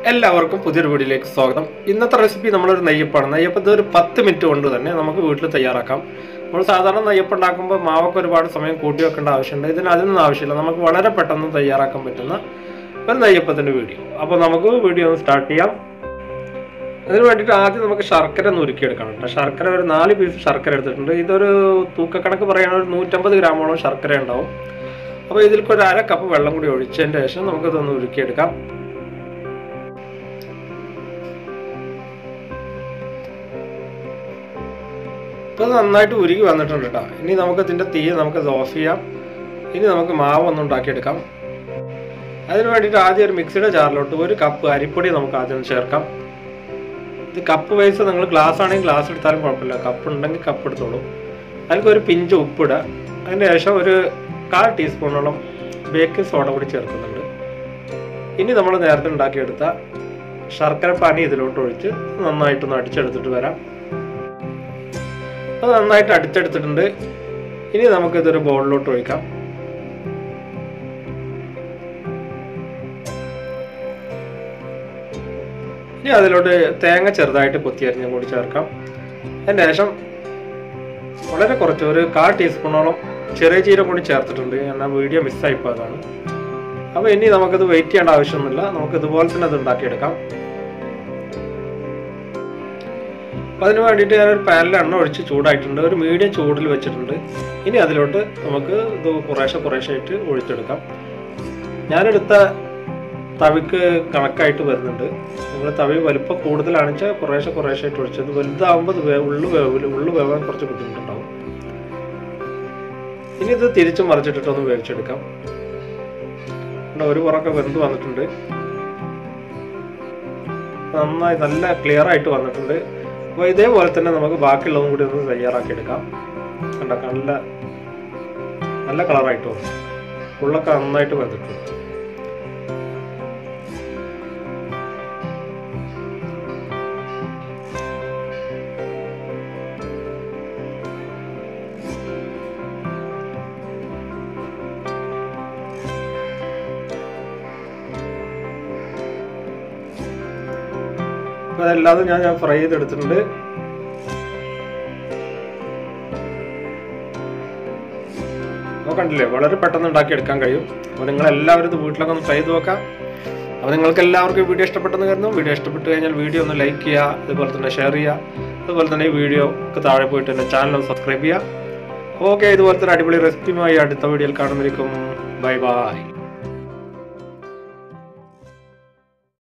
എല്ലാവർക്കും പുതിയൊരു വീഡിയോയിലേക്ക് സ്വാഗതം ഇന്നത്തെ റെസിപ്പി നമ്മളൊരു നെയ്യപ്പാണ് നെയ്യപ്പം ഇത് ഒരു പത്ത് മിനിറ്റ് കൊണ്ട് തന്നെ നമുക്ക് വീട്ടിൽ തയ്യാറാക്കാം നമ്മൾ സാധാരണ നെയ്യപ്പം ഉണ്ടാക്കുമ്പോൾ മാവൊക്കെ ഒരുപാട് സമയം കൂട്ടി വെക്കേണ്ട ആവശ്യമുണ്ട് ഇതിന് അതിനൊന്നും ആവശ്യമില്ല നമുക്ക് വളരെ പെട്ടെന്ന് തയ്യാറാക്കാൻ പറ്റുന്ന ഒരു നെയ്യപ്പത്തിൻ്റെ വീഡിയോ അപ്പോൾ നമുക്ക് വീഡിയോ ഒന്ന് സ്റ്റാർട്ട് ചെയ്യാം അതിന് വേണ്ടിയിട്ട് ആദ്യം നമുക്ക് ശർക്കര ഒന്ന് ഉരുക്കിയെടുക്കണം കേട്ടോ ശർക്കര ഒരു നാല് പീസ് ശർക്കര എടുത്തിട്ടുണ്ട് ഇതൊരു തൂക്കക്കണക്ക് പറയുകയാണെങ്കിൽ ഒരു നൂറ്റമ്പത് ഗ്രാമോളം ശർക്കര ഉണ്ടാവും അപ്പോൾ ഇതിലേക്ക് ഒരു അര കപ്പ് വെള്ളം കൂടി ഒഴിച്ചതിന് ശേഷം നമുക്കിതൊന്ന് ഉരുക്കിയെടുക്കാം ഇപ്പോൾ നന്നായിട്ട് ഉരുകി വന്നിട്ടുണ്ട് കേട്ടോ ഇനി നമുക്ക് ഇതിൻ്റെ തീ നമുക്ക് ഓഫ് ചെയ്യാം ഇനി നമുക്ക് മാവ് ഒന്ന് ഉണ്ടാക്കിയെടുക്കാം അതിന് വേണ്ടിയിട്ട് ആദ്യം ഒരു മിക്സിയുടെ ജാറിലോട്ട് ഒരു കപ്പ് അരിപ്പൊടി നമുക്ക് ആദ്യം ചേർക്കാം ഇത് കപ്പ് വൈസ് നിങ്ങൾ ഗ്ലാസ് ആണെങ്കിൽ ഗ്ലാസ് എടുത്താലും കുഴപ്പമില്ല കപ്പ് ഉണ്ടെങ്കിൽ കപ്പ് എടുത്തോളൂ അതിലേക്ക് ഒരു പിഞ്ച് ഉപ്പിടുക അതിന് ശേഷം ഒരു കാൽ ടീസ്പൂണോളം ബേക്കിംഗ് സോഡ കൂടി ചേർക്കുന്നുണ്ട് ഇനി നമ്മൾ നേരത്തെ ഉണ്ടാക്കിയെടുത്ത ശർക്കര പാനി ഇതിലോട്ട് ഒഴിച്ച് നന്നായിട്ടൊന്ന് അടിച്ചെടുത്തിട്ട് വരാം അത് നന്നായിട്ട് അടിച്ചെടുത്തിട്ടുണ്ട് ഇനി നമുക്കിതൊരു ബൗളിലോട്ട് ഒഴിക്കാം ഇനി അതിലോട്ട് തേങ്ങ ചെറുതായിട്ട് കൊത്തിയരിഞ്ഞും കൂടി ചേർക്കാം അതിന് ശേഷം വളരെ കുറച്ച് ഒരു കാൽ ടീസ്പൂണോളം ചെറിയ ജീരം കൂടി ചേർത്തിട്ടുണ്ട് എന്നാൽ വീഡിയോ മിസ്സായിപ്പോൾ അതാണ് അപ്പോൾ ഇനി നമുക്കത് വെയിറ്റ് ചെയ്യേണ്ട ആവശ്യമൊന്നുമില്ല നമുക്ക് ഇതുപോലെ തന്നെ അത് ഉണ്ടാക്കിയെടുക്കാം അപ്പോൾ അതിന് വേണ്ടിയിട്ട് ഞാനൊരു പാനിൽ എണ്ണ ഒഴിച്ച് ചൂടായിട്ടുണ്ട് ഒരു മീഡിയം ചൂടിൽ വെച്ചിട്ടുണ്ട് ഇനി അതിലോട്ട് നമുക്ക് ഇത് കുറേശ്ശെ കുറേശ്ശെ ആയിട്ട് ഒഴിച്ചെടുക്കാം ഞാനെടുത്ത തവിക്ക് കണക്കായിട്ട് വരുന്നുണ്ട് നിങ്ങൾ തവി വലുപ്പം കൂടുതലാണെന്ന് വെച്ചാൽ കുറേശ്ശെ കുറേശ്ശെ ആയിട്ട് ഒഴിച്ചത് വലുതാവുമ്പോൾ ഇത് വേ ഉള്ളു വേവില്ല ഉള്ളു വേവാൻ കുറച്ച് ബുദ്ധിമുട്ടുണ്ടാവും ഇനി ഇത് തിരിച്ച് മറിച്ചിട്ടിട്ടൊന്ന് വേവിച്ചെടുക്കാം ഇവിടെ ഒരു പുറമൊക്കെ വെന്ത് വന്നിട്ടുണ്ട് നന്നായി നല്ല ക്ലിയർ ആയിട്ട് വന്നിട്ടുണ്ട് അപ്പോൾ ഇതേപോലെ തന്നെ നമുക്ക് ബാക്കിയുള്ളതും കൂടി ഒന്ന് തയ്യാറാക്കി എടുക്കാം കണ്ടോ നല്ല നല്ല കളറായിട്ട് വന്നു ഉള്ളൊക്കെ നന്നായിട്ട് വെന്തിട്ടുണ്ട് അപ്പോൾ അതല്ലാതെ ഞാൻ ഞാൻ ഫ്രൈ ചെയ്തെടുത്തിട്ടുണ്ട് അപ്പോൾ കണ്ടില്ലേ വളരെ പെട്ടെന്ന് ഉണ്ടാക്കിയെടുക്കാൻ കഴിയും അപ്പോൾ നിങ്ങൾ എല്ലാവരും ഇത് വീട്ടിലൊക്കെ ഒന്ന് ട്രൈ ചെയ്ത് നോക്കാം അപ്പോൾ നിങ്ങൾക്ക് എല്ലാവർക്കും വീഡിയോ ഇഷ്ടപ്പെട്ടെന്ന് കരുതുന്നു വീഡിയോ ഇഷ്ടപ്പെട്ട് കഴിഞ്ഞാൽ വീഡിയോ ഒന്ന് ലൈക്ക് ചെയ്യുക അതുപോലെ തന്നെ ഷെയർ ചെയ്യുക അതുപോലെ തന്നെ ഈ വീഡിയോ ഒക്കെ താഴെ പോയിട്ട് എൻ്റെ ചാനൽ ഒന്ന് സബ്സ്ക്രൈബ് ചെയ്യുക ഓക്കെ ഇതുപോലെ തന്നെ അടിപൊളി റെസിപ്പിയുമായി അടുത്ത വീഡിയോയിൽ കാണുന്നതിരിക്കും ബൈ ബൈ